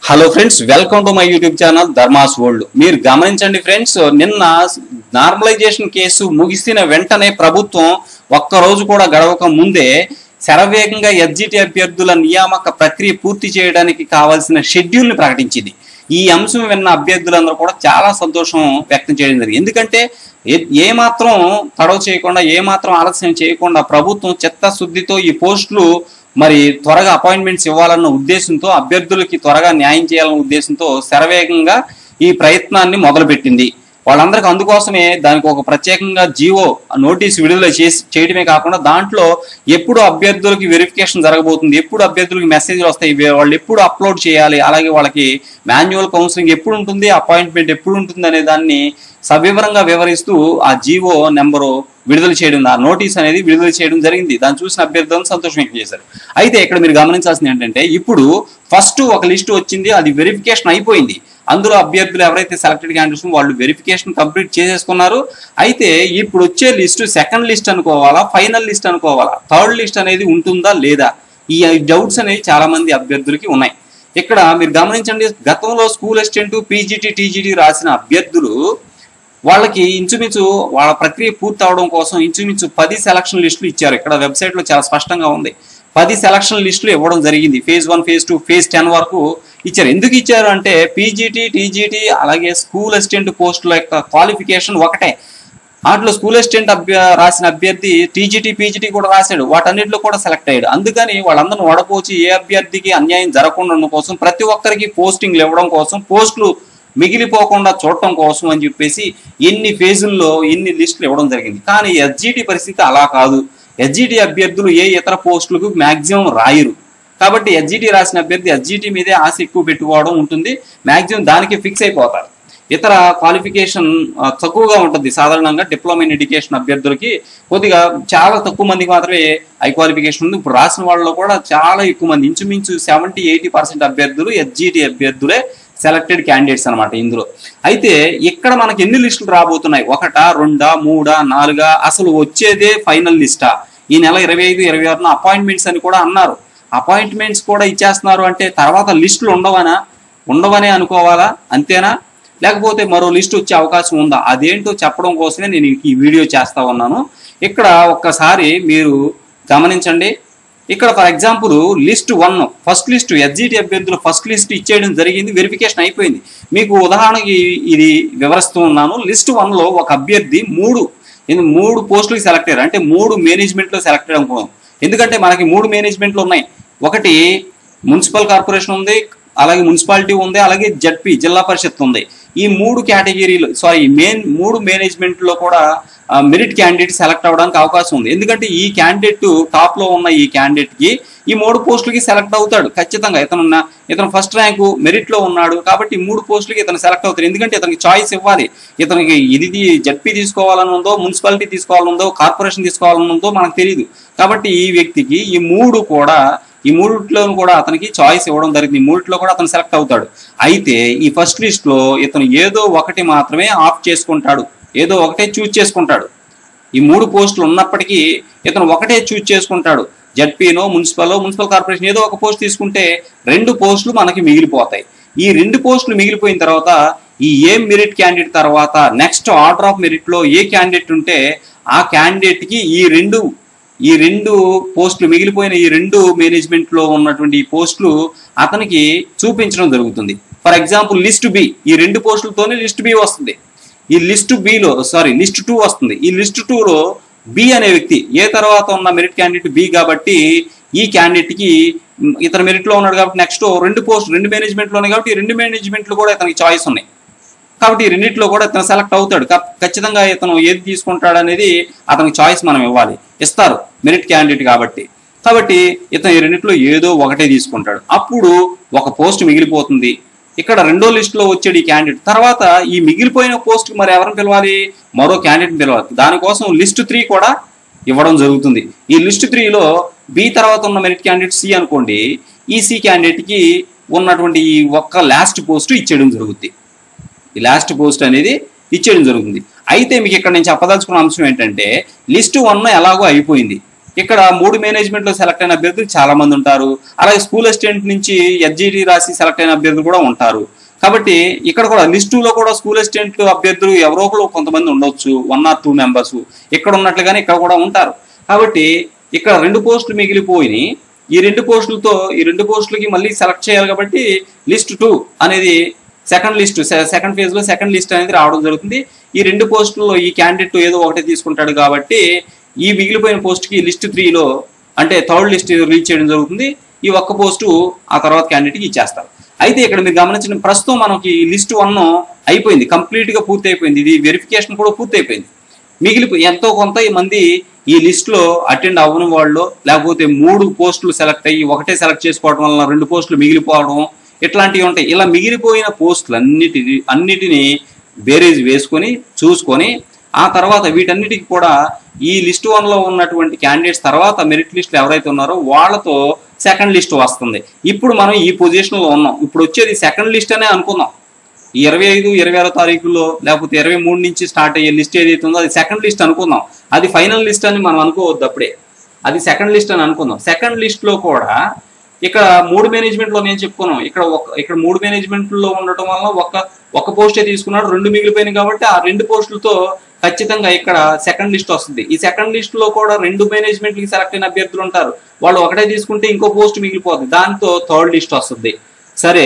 hello friends welcome to my YouTube channel Dharma's world మీరు గమనించండి friends నిన్న నార్మలైజేషన్ కేసు ముగిసిన వెంటనే ప్రభుత్వం ఒక్క రోజు కూడా గడవక ముందే శరవేగంగా ఎస్జిటి అభ్యర్థుల నియామక ప్రక్రియ పూర్తి చేయడానికి కావాల్సిన షెడ్యూల్ని ప్రకటించింది ఈ అంశం విన్న అభ్యర్థులందరూ కూడా చాలా సంతోషం వ్యక్తం చేయడం జరిగింది ఎందుకంటే ఏ- ఏ మాత్రం తడవ చేయకుండా ఏ మాత్రం ఆలస్యం చేయకుండా ప్రభుత్వం చిత్తశుద్ధితో ఈ పోస్టులు మరి త్వరగా అపాయింట్మెంట్స్ ఇవ్వాలన్న ఉద్దేశంతో అభ్యర్థులకి త్వరగా న్యాయం చేయాలన్న ఉద్దేశంతో శరవేగంగా ఈ ప్రయత్నాన్ని మొదలుపెట్టింది వాళ్ళందరికీ అందుకోసమే దానికి ఒక ప్రత్యేకంగా జీవో నోటీస్ విడుదల చేసి చేయడమే కాకుండా దాంట్లో ఎప్పుడు అభ్యర్థులకి వెరిఫికేషన్ జరగబోతుంది ఎప్పుడు అభ్యర్థులకి మెసేజ్లు వస్తాయి వే- వాళ్ళు ఎప్పుడు అప్లోడ్ చేయాలి అలాగే వాళ్ళకి మాన్యువల్ కౌన్సిలింగ్ ఎప్పుడు ఉంటుంది అపాయింట్మెంట్ ఎప్పుడు ఉంటుంది అనే దాన్ని సవివరంగా వివరిస్తూ ఆ జీవో నెంబరు విడుదల చేయడం ఆ నోటీస్ అనేది విడుదల చేయడం జరిగింది దాన్ని చూసిన అభ్యర్థులను సంతోషం వ్యక్తం చేశారు అయితే ఇక్కడ మీరు గమనించాల్సింది ఏంటంటే ఇప్పుడు ఫస్ట్ ఒక లిస్ట్ వచ్చింది అది వెరిఫికేషన్ అయిపోయింది అందులో అభ్యర్థులు ఎవరైతే సెలెక్టెడ్ క్యాండిడేట్స్ వాళ్ళు వెరిఫికేషన్ కంప్లీట్ చేసేసుకున్నారు అయితే ఇప్పుడు వచ్చే లిస్ట్ సెకండ్ లిస్ట్ అనుకోవాలా ఫైనల్ లిస్ట్ అనుకోవాలా థర్డ్ లిస్ట్ అనేది ఉంటుందా లేదా ఈ డౌట్స్ అనేవి చాలా మంది అభ్యర్థులకి ఉన్నాయి ఇక్కడ మీరు గమనించండి గతంలో స్కూల్ అసిస్టెంట్ పీజీటీ టీజీటీ రాసిన అభ్యర్థులు వాళ్ళకి ఇంచుమించు వాళ్ళ ప్రక్రియ పూర్తి అవడం కోసం ఇంచుమించు పది సెలక్షన్ లిస్టులు ఇచ్చారు ఇక్కడ వెబ్సైట్ లో చాలా స్పష్టంగా ఉంది పది సెలక్షన్ లిస్టులు ఇవ్వడం జరిగింది phase one phase two phase ten వరకు ఇచ్చారు ఎందుకు ఇచ్చారు అంటే పీజీటీ టీజీటీ అలాగే స్కూల్ అసిస్టెంట్ పోస్టుల యొక్క క్వాలిఫికేషన్ ఒకటే వాటిలో స్కూల్ అసిస్టెంట్ అభ్య రాసిన అభ్యర్థి టీజీటీ పీజీటీ కూడా రాశాడు వాటన్నిటిలో కూడా సెలెక్ట్ అయ్యాడు అందుకని వాళ్ళందరిని వడపోచి ఏ అభ్యర్థికి అన్యాయం జరగకుండా ఉండడం కోసం ప్రతి ఒక్కరికి పోస్టింగ్లు ఇవ్వడం కోసం పోస్టులు మిగిలిపోకుండా చూడటం కోసం అని చెప్పేసి ఎన్ని ఫేజుల్లో ఎన్ని లిస్టులు ఇవ్వడం జరిగింది కానీ ఎస్జిటి పరిస్థితి అలా కాదు ఎస్జిటి అభ్యర్థులు ఏ ఇతర పోస్టులకు మాక్సిమం రాయరు కాబట్టి ఎస్జిటి రాసిన అభ్యర్థి ఎస్జిటి మీదే ఆశ ఎక్కువ పెట్టుకోవడం ఉంటుంది మాక్సిమం దానికి ఫిక్స్ అయిపోతారు ఇతర క్వాలిఫికేషన్ ఆ, తక్కువగా ఉంటుంది సాధారణంగా డిప్లొమా ఇన్ ఎడ్యుకేషన్ అభ్యర్థులకి కొద్దిగా చాలా తక్కువ మందికి మాత్రమే హై క్వాలిఫికేషన్ ఉంది ఇప్పుడు రాసిన వాళ్ళలో కూడా చాలా ఎక్కువ మంది ఇంచుమించు సెవెంటీ ఎయిటీ పర్సెంట్ అభ్యర్థులు ఎస్జిటి అభ్యర్థులే సెలెక్టెడ్ క్యాండిడేట్స్ అన్నమాట ఇందులో అయితే ఇక్కడ మనకి ఎన్ని లిస్టులు రాబోతున్నాయి ఒకటా రెండా మూడా నాలుగా అసలు వచ్చేదే ఫైనల్ లిస్టా ఈ నెల ఇరవై ఐదు ఇరవై ఆరున అపాయింట్మెంట్స్ అని కూడా అన్నారు అపాయింట్మెంట్స్ కూడా ఇచ్చేస్తున్నారు అంటే తర్వాత లిస్టులు ఉండవనా ఉండవనే అనుకోవాలా అంతేనా లేకపోతే మరో లిస్ట్ వచ్చే అవకాశం ఉందా అదేంటో చెప్పడం కోసమే నేను ఈ వీడియో చేస్తా ఉన్నాను ఇక్కడ ఒక్కసారి మీరు గమనించండి ఇక్కడ for example list one first list SGT అభ్యర్థుల ఫస్ట్ లిస్ట్ ఇచ్చేయడం జరిగింది వెరిఫికేషన్ అయిపోయింది మీకు ఉదాహరణకి ఇది వివరిస్తూ ఉన్నాను లిస్ట్ వన్ లో ఒక అభ్యర్థి మూడు ఇది మూడు పోస్టులకు సెలెక్ట్ అయ్యారు అంటే మూడు మేనేజ్మెంట్ లో సెలెక్ట్ అనుకోం ఎందుకంటే మనకి మూడు మేనేజ్మెంట్ లో ఉన్నాయి ఒకటి మున్సిపల్ కార్పొరేషన్ ఉంది అలాగే మున్సిపాలిటీ ఉంది అలాగే జడ్పీ జిల్లా పరిషత్ ఉంది ఈ మూడు కేటగిరీలు సారీ మెయిన్ మూడు మేనేజ్మెంట్ లో కూడా మెరిట్ క్యాండిడేట్ సెలెక్ట్ అవ్వడానికి అవకాశం ఉంది ఎందుకంటే ఈ క్యాండిడేట్ టాప్ లో ఉన్న ఈ క్యాండిడేట్ కి ఈ మూడు పోస్టులకి సెలెక్ట్ అవుతాడు ఖచ్చితంగా ఇతను ఉన్న- ఇతను ఫస్ట్ ర్యాంకు మెరిట్ లో ఉన్నాడు కాబట్టి ఈ మూడు పోస్టులకి ఇతను సెలెక్ట్ అవుతాడు ఎందుకంటే ఇతనికి చాయిస్ ఇవ్వాలి ఇతనికి ఇది జడ్పీ తీసుకోవాలని ఉందో మున్సిపాలిటీ తీసుకోవాలని ఉందో కార్పొరేషన్ తీసుకోవాలని ఉందో మనకు తెలియదు కాబట్టి ఈ వ్యక్తికి ఈ మూడు కూడా ఈ మూడిట్లో కూడా అతనికి చాయిస్ ఇవ్వడం జరిగింది ఈ మూడిట్లో కూడా అతను సెలెక్ట్ అవుతాడు అయితే ఈ ఫస్ట్ లిస్ట్ లో ఇతను ఏదో ఒకటి మాత్రమే ఆఫ్ చేసుకుంటాడు ఏదో ఒకటే చూజ్ చేసుకుంటాడు ఈ మూడు పోస్టులు ఉన్నప్పటికీ ఇతను ఒకటే చూజ్ చేసుకుంటాడు జడ్పీనో మున్సిపల్ మున్సిపల్ కార్పొరేషన్ ఏదో ఒక పోస్ట్ తీసుకుంటే రెండు పోస్టులు మనకి మిగిలిపోతాయి ఈ రెండు పోస్టులు మిగిలిపోయిన తర్వాత ఈ ఏ మెరిట్ క్యాండిడేట్ తర్వాత నెక్స్ట్ ఆర్డర్ ఆఫ్ మెరిట్ లో ఏ క్యాండిడేట్ ఉంటే ఆ క్యాండిడేట్ కి ఈ రెండు ఈ రెండు పోస్టులు మిగిలిపోయిన ఈ రెండు మేనేజ్మెంట్ లో ఉన్నటువంటి ఈ పోస్టులు అతనికి చూపించడం జరుగుతుంది ఫర్ ఎగ్జాంపుల్ లిస్ట్ బి ఈ రెండు పోస్టులతోనే లిస్ట్ బి వస్తుంది ఈ లిస్ట్ బిలో సారీ లిస్ట్ టూ వస్తుంది ఈ లిస్ట్ లో బి అనే వ్యక్తి ఏ తర్వాత ఉన్న మెరిట్ క్యాండిడేట్ బి కాబట్టి ఈ క్యాండిడేట్ కి మ్, ఇతను మెరిట్ లో ఉన్నాడు కాబట్టి నెక్స్ట్ రెండు పోస్ట్ రెండు మేనేజ్మెంట్ లో ఉన్నాయి కాబట్టి ఈ రెండు మేనేజ్మెంట్లు కూడా ఇతనికి చాయిస్ ఉన్నాయి కాబట్టి ఈ రెండిట్లో కూడా ఇతను సెలెక్ట్ అవుతాడు ఖ- ఖచ్చితంగా ఇతను ఏది తీసుకుంటాడు అనేది అతనికి చాయిస్ మనం ఇవ్వాలి ఇస్తారు మెరిట్ క్యాండిడేట్ కాబట్టి కాబట్టి ఇతను ఈ రెండిట్లో ఏదో ఒకటే తీసుకుంటాడు అప్పుడు ఒక పోస్ట్ మిగిలిపోతుంది ఇక్కడ రెండో లిస్ట్ లో వచ్చాడు ఈ క్యాండిడేట్ తర్వాత ఈ మిగిలిపోయిన పోస్ట్ మరి ఎవరిని పిలవాలి మరో క్యాండిడేట్ పిలవాలి దానికోసం లిస్ట్ త్రీ కూడా ఇవ్వడం జరుగుతుంది ఈ లిస్ట్ త్రీలో బి తర్వాత ఉన్న మెరిట్ క్యాండిడేట్ సి అనుకోండి ఈ సి క్యాండిడేట్ కి ఉన్నటువంటి ఈ ఒక్క లాస్ట్ పోస్ట్ ఇచ్చేయడం జరుగుద్ది ఈ లాస్ట్ పోస్ట్ అనేది ఇచ్చేయడం జరుగుతుంది అయితే మీకు ఇక్కడ నేను చెప్పదలుచుకున్న అంశం ఏంటంటే లిస్ట్ వన్ ఎలాగో అయిపోయింది ఇక్కడ మూడు మేనేజ్మెంట్ లో సెలెక్ట్ అయిన అభ్యర్థులు చాలా మంది ఉంటారు అలాగే స్కూల్ అసిస్టెంట్ నుంచి ఎస్జిటి రాసి సెలెక్ట్ అయిన అభ్యర్థులు కూడా ఉంటారు కాబట్టి ఇక్కడ కూడా లిస్ట్ లో కూడా స్కూల్ అసిస్టెంట్ అభ్యర్థులు ఎవరో ఒకరు కొంతమంది ఉండొచ్చు వన్ ఆర్ టూ మెంబర్స్ ఇక్కడ ఉన్నట్లుగానే ఇక్కడ కూడా ఉంటారు కాబట్టి ఇక్కడ రెండు పోస్టులు మిగిలిపోయినాయి ఈ రెండు పోస్టులతో ఈ రెండు పోస్టులకి మళ్ళీ సెలెక్ట్ చేయాలి కాబట్టి లిస్ట్ టూ అనేది సెకండ్ లిస్ట్ సెకండ్ ఫేజ్ లో సెకండ్ లిస్ట్ అనేది రావడం జరుగుతుంది ఈ రెండు పోస్టుల్లో ఈ క్యాండిడేట్ ఏదో ఒకటి తీసుకుంటాడు కాబట్టి ఈ మిగిలిపోయిన పోస్ట్ కి లిస్ట్ త్రీలో అంటే థర్డ్ లిస్ట్ రిలీజ్ చేయడం జరుగుతుంది ఈ ఒక్క పోస్టు ఆ తర్వాత క్యాండిడేట్కి ఇచ్చేస్తారు అయితే ఇక్కడ మీరు గమనించిన ప్రస్తుతం మనకి లిస్ట్ వన్ అయిపోయింది కంప్లీట్ గా పూర్తి అయిపోయింది ఇది వెరిఫికేషన్ కూడా పూర్తి అయిపోయింది మిగిలిపోయి ఎంతో కొంత ఈ మంది ఈ లిస్ట్ లో అటెండ్ అవ్వని వాళ్ళు లేకపోతే మూడు పోస్టులు సెలెక్ట్ అయ్యి ఒకటే సెలెక్ట్ చేసుకోవడం వలన రెండు పోస్టులు మిగిలిపోవడం ఇట్లాంటివి ఉంటాయి ఇలా మిగిలిపోయిన పోస్టులు అన్నిటి అన్నిటిని బేరేజ్ వేసుకొని చూసుకొని ఆ తర్వాత వీటన్నిటికి కూడా ఈ లిస్ట్ వన్ లో ఉన్నటువంటి క్యాండిడేట్స్ తర్వాత మెరిట్ లిస్ట్ ఎవరైతే ఉన్నారో వాళ్ళతో సెకండ్ లిస్ట్ వస్తుంది ఇప్పుడు మనం ఈ పొజిషన్ లో ఉన్నాం ఇప్పుడు వచ్చేది సెకండ్ లిస్ట్ అనే అనుకుందాం ఈ ఇరవై ఐదు ఇరవై ఆరో తారీఖులో లేకపోతే ఇరవై మూడు నుంచి స్టార్ట్ అయ్యే లిస్ట్ ఏదైతే ఉందో అది సెకండ్ లిస్ట్ అనుకుందాం అది ఫైనల్ లిస్ట్ అని మనం అనుకోవద్దు అప్పుడే అది సెకండ్ లిస్ట్ అని అనుకుందాం సెకండ్ లిస్ట్ లో కూడా ఇక్కడ మూడు మేనేజ్మెంట్ లో నేను చెప్పుకున్నాం ఇక్కడ ఒక ఇక్కడ మూడు మేనేజ్మెంట్ లో ఉండటం వల్ల ఒక ఒక పోస్టే తీసుకున్నాడు రెండు మిగిలిపోయినాయి కాబట్టి ఆ రెండు పోస్టులతో ఖచ్చితంగా ఇక్కడ సెకండ్ లిస్ట్ వస్తుంది ఈ సెకండ్ లిస్ట్ లో కూడా రెండు మేనేజ్మెంట్ కి సెలెక్ట్ అయిన అభ్యర్థులు ఉంటారు వాళ్ళు ఒకటే తీసుకుంటే ఇంకో పోస్ట్ మిగిలిపోతుంది దాంతో థర్డ్ లిస్ట్ వస్తుంది సరే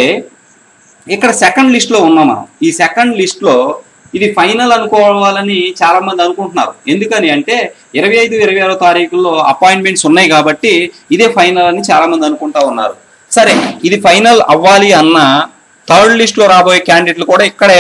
ఇక్కడ సెకండ్ లిస్ట్ లో ఉన్నాం మనం ఈ సెకండ్ లిస్ట్ లో ఇది ఫైనల్ అనుకోవాలని చాలా మంది అనుకుంటున్నారు ఎందుకని అంటే ఇరవై ఐదు ఇరవై ఆరో తారీఖుల్లో అపాయింట్మెంట్స్ ఉన్నాయి కాబట్టి ఇదే ఫైనల్ అని చాలా మంది అనుకుంటా ఉన్నారు సరే ఇది ఫైనల్ అవ్వాలి అన్న థర్డ్ లిస్ట్ లో రాబోయే క్యాండిడేట్లు కూడా ఇక్కడే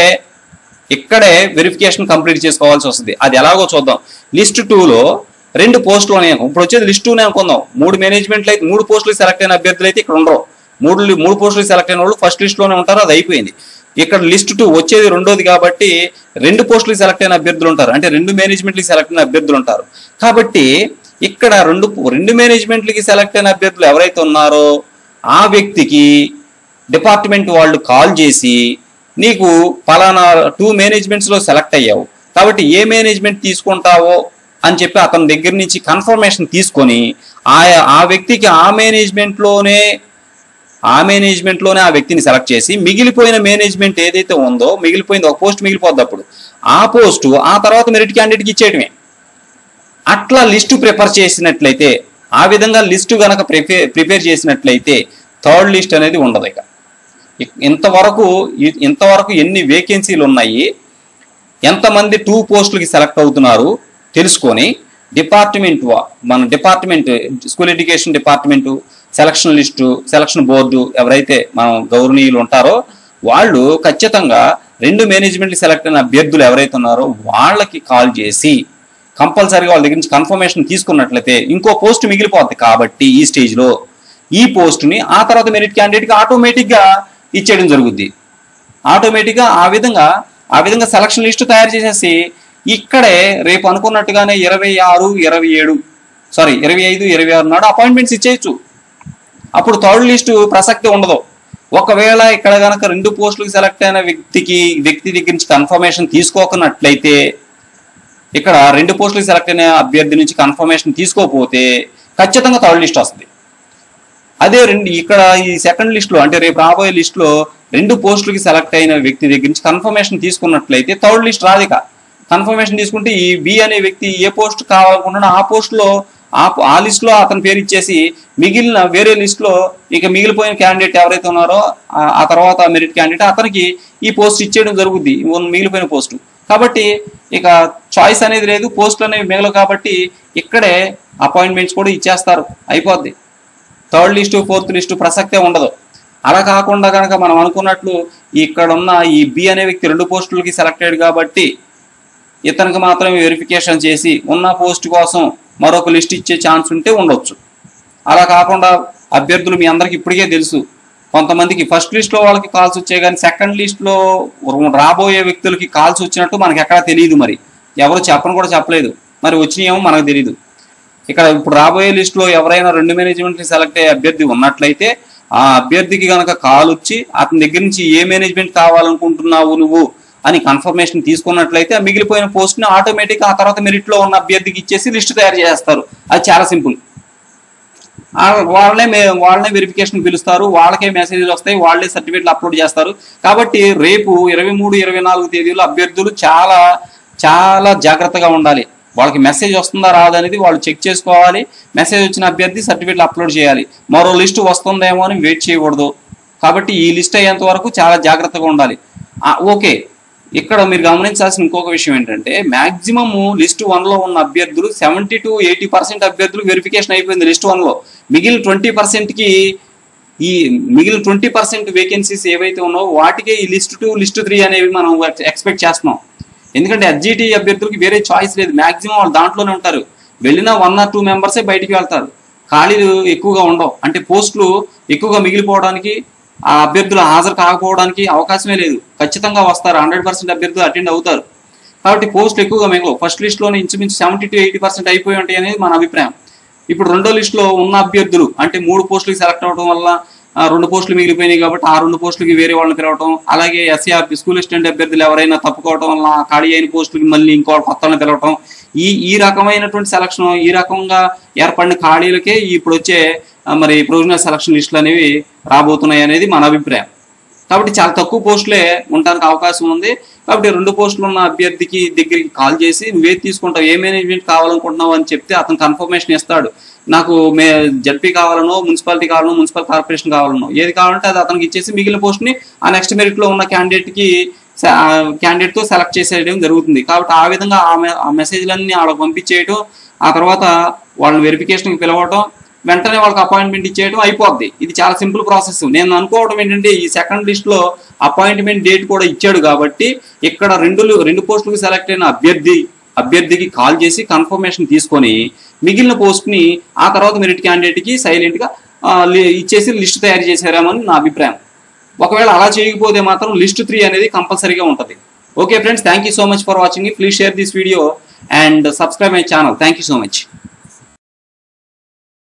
ఇక్కడే వెరిఫికేషన్ కంప్లీట్ చేసుకోవాల్సి వస్తుంది అది ఎలాగో చూద్దాం లిస్ట్ లో రెండు పోస్టులు ఉన్నాయి ఇప్పుడు వచ్చేది లిస్ట్ టూనే అనుకుందాం మూడు మేనేజ్మెంట్లు అయితే మూడు పోస్టులు సెలెక్ట్ అయిన అభ్యర్థులు అయితే ఇక్కడ ఉండరు మూడు మూడు పోస్టులు సెలెక్ట్ అయిన వాళ్ళు ఫస్ట్ లిస్ట్ లోనే ఉంటారు అది అయిపోయింది ఇక్కడ లిస్ట్ టూ వచ్చేది రెండోది కాబట్టి రెండు పోస్టులు సెలెక్ట్ అయిన అభ్యర్థులు ఉంటారు అంటే రెండు మేనేజ్మెంట్లకి సెలెక్ట్ అయిన అభ్యర్థులు ఉంటారు కాబట్టి ఇక్కడ రెండు రెండు మేనేజ్మెంట్లకి సెలెక్ట్ అయిన అభ్యర్థులు ఎవరైతే ఉన్నారో ఆ వ్యక్తికి డిపార్ట్మెంట్ వాళ్ళు కాల్ చేసి నీకు పలానా టూ మేనేజ్మెంట్స్ లో సెలెక్ట్ అయ్యావు కాబట్టి ఏ మేనేజ్మెంట్ తీసుకుంటావో అని చెప్పి అతని దగ్గర నుంచి కన్ఫర్మేషన్ తీసుకొని ఆ ఆ వ్యక్తికి ఆ మేనేజ్మెంట్ లోనే ఆ మేనేజ్మెంట్ లోనే ఆ వ్యక్తిని సెలెక్ట్ చేసి మిగిలిపోయిన మేనేజ్మెంట్ ఏదైతే ఉందో మిగిలిపోయింది ఒక పోస్ట్ మిగిలిపోద్ది అప్పుడు ఆ పోస్టు ఆ తర్వాత మెరిట్ క్యాండిడేట్కి ఇచ్చేయడమే అట్లా లిస్టు ప్రిపేర్ చేసినట్లయితే ఆ విధంగా లిస్టు గనక ప్రిపేర్ ప్రిపేర్ చేసినట్లయితే థర్డ్ లిస్ట్ అనేది ఉండదు ఇక ఇ- ఇంతవరకు ఇ- ఇంతవరకు ఎన్ని వేకెన్సీలు ఉన్నాయి ఎంతమంది టూ పోస్టులకి సెలెక్ట్ అవుతున్నారు తెలుసుకొని డిపార్ట్మెంట్ వా- మన department school education department selection list selection board ఎవరైతే మనం గౌరవనీయులు ఉంటారో వాళ్ళు ఖచ్చితంగా రెండు మేనేజ్మెంట్ సెలెక్ట్ అయిన అభ్యర్థులు ఎవరైతే ఉన్నారో వాళ్ళకి కాల్ చేసి కంపల్సరీగా వాళ్ళ దగ్గర నుంచి కన్ఫర్మేషన్ తీసుకున్నట్లయితే ఇంకో పోస్ట్ మిగిలిపోద్ది కాబట్టి ఈ స్టేజ్ లో ఈ పోస్ట్ ని ఆ తర్వాత మెరిట్ క్యాండిడేట్ కి ఆటోమేటిక్ గా ఇచ్చేయడం జరుగుద్ది ఆటోమేటిక్ గా ఆ విధంగా ఆ విధంగా సెలక్షన్ లిస్ట్ తయారు చేసేసి ఇక్కడే రేపు అనుకున్నట్టుగానే ఇరవై ఆరు ఇరవై ఏడు సారీ ఇరవై ఐదు ఇరవై ఆరు నాడు అపాయింట్మెంట్స్ ఇచ్చేయచ్చు అప్పుడు థర్డ్ లిస్టు ప్రసక్తి ఉండదు ఒకవేళ ఇక్కడ గనక రెండు పోస్టులకు సెలెక్ట్ అయిన వ్యక్తికి వ్యక్తి దగ్గర నుంచి కన్ఫర్మేషన్ తీసుకోకున్నట్లయితే ఇక్కడ రెండు పోస్టులకు సెలెక్ట్ అయిన అభ్యర్థి నుంచి కన్ఫర్మేషన్ తీసుకోకపోతే ఖచ్చితంగా థర్డ్ లిస్ట్ వస్తుంది అదే రెండు ఇక్కడ ఈ సెకండ్ లిస్ట్ లో అంటే రేపు రాబోయే లిస్ట్ లో రెండు పోస్టులకి సెలెక్ట్ అయిన వ్యక్తి దగ్గర నుంచి కన్ఫర్మేషన్ తీసుకున్నట్లయితే థర్డ్ లిస్ట్ రాదు ఇక కన్ఫర్మేషన్ తీసుకుంటే ఈ బి అనే వ్యక్తి ఏ పోస్ట్ కావాలనుకుంటున్నా ఆ పోస్ట్ లో ఆ ఆ లిస్ట్ లో అతని పేరు ఇచ్చేసి మిగిలిన వేరే లిస్ట్ లో ఇక మిగిలిపోయిన క్యాండిడేట్ ఎవరైతే ఉన్నారో ఆ- ఆ తర్వాత మెరిట్ క్యాండిడేట్ అతనికి ఈ పోస్ట్ ఇచ్చేయడం జరుగుద్ది ఉన్న మిగిలిపోయిన పోస్ట్ కాబట్టి ఇక చాయిస్ అనేది లేదు పోస్టులు అనేవి మిగలవు కాబట్టి ఇక్కడే అపాయింట్మెంట్స్ కూడా ఇచ్చేస్తారు అయిపోద్ది థర్డ్ లిస్టు ఫోర్త్ లిస్టు ప్రసక్తే ఉండదు అలా కాకుండా కనుక మనం అనుకున్నట్లు ఇక్కడ ఉన్న ఈ బి అనే వ్యక్తి రెండు పోస్టులకి సెలెక్టెడ్ కాబట్టి ఇతనికి మాత్రమే వెరిఫికేషన్ చేసి ఉన్న పోస్ట్ కోసం మరొక లిస్ట్ ఇచ్చే ఛాన్స్ ఉంటే ఉండొచ్చు అలా కాకుండా అభ్యర్థులు మీ అందరికి ఇప్పటికే తెలుసు కొంతమందికి ఫస్ట్ లిస్ట్ లో వాళ్ళకి కాల్స్ వచ్చాయి కానీ సెకండ్ లిస్ట్ లో రాబోయే వ్యక్తులకి కాల్స్ వచ్చినట్టు మనకి ఎక్కడా తెలియదు మరి ఎవరు చెప్పను కూడా చెప్పలేదు మరి వచ్చినాయేమో మనకు తెలియదు ఇక్కడ ఇప్పుడు రాబోయే లిస్ట్ లో ఎవరైనా రెండు మేనేజ్మెంట్ సెలెక్ట్ అయ్యే అభ్యర్థి ఉన్నట్లయితే ఆ అభ్యర్థికి గనక కాల్ వచ్చి అతని దగ్గర నుంచి ఏ మేనేజ్మెంట్ కావాలనుకుంటున్నావు నువ్వు అని కన్ఫర్మేషన్ తీసుకున్నట్లయితే ఆ మిగిలిపోయిన పోస్ట్ని ఆటోమేటిక్గా ఆ తర్వాత మెరిట్లో ఉన్న అభ్యర్థికి ఇచ్చేసి లిస్ట్ తయారు చేస్తారు అది చాలా సింపుల్ ఆ వాళ్ళనే మే- వాళ్ళనే వెరిఫికేషన్ పిలుస్తారు వాళ్ళకే మెసేజ్లు వస్తాయి వాళ్ళే సర్టిఫికేట్లు అప్లోడ్ చేస్తారు కాబట్టి రేపు ఇరవై మూడు ఇరవై నాలుగు తేదీలో అభ్యర్థులు చాలా చాలా జాగ్రత్తగా ఉండాలి వాళ్ళకి మెసేజ్ వస్తుందా రాదా అనేది వాళ్ళు చెక్ చేసుకోవాలి మెసేజ్ వచ్చిన అభ్యర్థి సర్టిఫికేట్లు అప్లోడ్ చేయాలి మరో లిస్ట్ వస్తుందేమో అని వెయిట్ చేయకూడదు కాబట్టి ఈ లిస్ట్ అయ్యేంత వరకు చాలా జాగ్రత్తగా ఉండాలి ఆ, ఓకే ఇక్కడ మీరు గమనించాల్సిన ఇంకొక విషయం ఏంటంటే మాక్సిమం లిస్ట్ వన్ లో ఉన్న అభ్యర్థులు సెవెంటీ టు ఎయిటీ పర్సెంట్ అభ్యర్థులు వెరిఫికేషన్ అయిపోయింది లిస్ట్ వన్ లో మిగిలిన ట్వంటీ పర్సెంట్ కి ఈ మిగిలిన ట్వంటీ పర్సెంట్ వేకెన్సీస్ ఏవైతే ఉన్నాయో వాటికే ఈ లిస్ట్ టూ లిస్ట్ త్రీ అనేవి మనం ఎక్స్పెక్ట్ చేస్తున్నాం ఎందుకంటే ఎస్జిటి అభ్యర్థులకి వేరే చాయిస్ లేదు మాక్సిమం వాళ్ళు దాంట్లోనే ఉంటారు వెళ్ళిన వన్ ఆర్ టూ మెంబర్సే బయటికి వెళ్తారు ఖాళీలు ఎక్కువగా ఉండవు అంటే పోస్టులు ఎక్కువగా మిగిలిపోవడానికి ఆ అభ్యర్థులు హాజరు కాకపోవడానికి అవకాశమే లేదు ఖచ్చితంగా వస్తారు హండ్రెడ్ పర్సెంట్ అభ్యర్థులు అటెండ్ అవుతారు కాబట్టి పోస్టులు ఎక్కువగా మిగలవు ఫస్ట్ లిస్ట్లోనే ఇంచుమించు సెవెంటీ టు ఎయిటీ పర్సెంట్ అయిపోయి ఉంటాయి అనేది మన అభిప్రాయం ఇప్పుడు రెండో లిస్టులో ఉన్న అభ్యర్థులు అంటే మూడు పోస్టులకి సెలెక్ట్ అవడం వల్ల ఆ, రెండు పోస్టులు మిగిలిపోయినాయి కాబట్టి ఆ రెండు పోస్టులకి వేరే వాళ్ళని పిలవటం అలాగే ఎస్సీఆర్ స్కూల్ అసిస్టెంట్ అభ్యర్థులు ఎవరైనా తప్పుకోవడం వల్ల ఆ ఖాళీ అయిన పోస్టులకి మళ్ళీ ఇంకో కొత్త వాళ్ళని పిలవటం ఈ ఈ రకమైనటువంటి సెలక్షన్ ఈ రకంగా ఏర్పడిన ఖాళీలకే ఇప్పుడు వచ్చే ఆ, మరి ప్రొవిజనల్ సెలక్షన్ లిస్టులు అనేవి రాబోతున్నాయి అనేది మన అభిప్రాయం కాబట్టి చాలా తక్కువ పోస్టులే ఉండడానికి అవకాశం ఉంది కాబట్టి రెండు పోస్టులు ఉన్న అభ్యర్థికి దగ్గరికి కాల్ చేసి నువ్వే తీసుకుంటావు ఏ మేనేజ్మెంట్ కావాలనుకుంటున్నావు అని చెప్తే అతను కన్ఫర్మేషన్ ఇస్తాడు నాకు మే జడ్పీ కావాలనో మున్సిపాలిటీ కావాలనో మున్సిపల్ కార్పొరేషన్ కావాలనో ఏది కావాలంటే అది అతనికి ఇచ్చేసి మిగిలిన పోస్ట్ని ఆ నెక్స్ట్ మెరిట్లో ఉన్న క్యాండిడేట్కి క్యాండిడేట్తో సెలెక్ట్ చేసేయడం జరుగుతుంది కాబట్టి ఆ విధంగా ఆ మె- ఆ మెసేజ్లన్నీ వాళ్ళకి పంపించేయటం ఆ తర్వాత వాళ్ళని వెరిఫికేషన్కి పిలవటం వెంటనే వాళ్ళకి అపాయింట్మెంట్ ఇచ్చేయడం అయిపోద్ది ఇది చాలా సింపుల్ ప్రాసెస్ నేను అనుకోవడం ఏంటంటే ఈ సెకండ్ లిస్ట్ లో అపాయింట్మెంట్ డేట్ కూడా ఇచ్చాడు కాబట్టి ఇక్కడ రెండు రెండు పోస్టులకు సెలెక్ట్ అయిన అభ్యర్థి అభ్యర్థికి కాల్ చేసి కన్ఫర్మేషన్ తీసుకొని మిగిలిన పోస్ట్ ని ఆ తర్వాత మెరిట్ క్యాండిడేట్ కి సైలెంట్ గా ఆ, లి- ఇచ్చేసి లిస్ట్ తయారు చేశారామని నా అభిప్రాయం ఒకవేళ అలా చేయకపోతే మాత్రం లిస్ట్ త్రీ అనేది కంపల్సరీగా ఉంటుంది okay friends thank you so much for watching please share this video and subscribe my channel thank you so much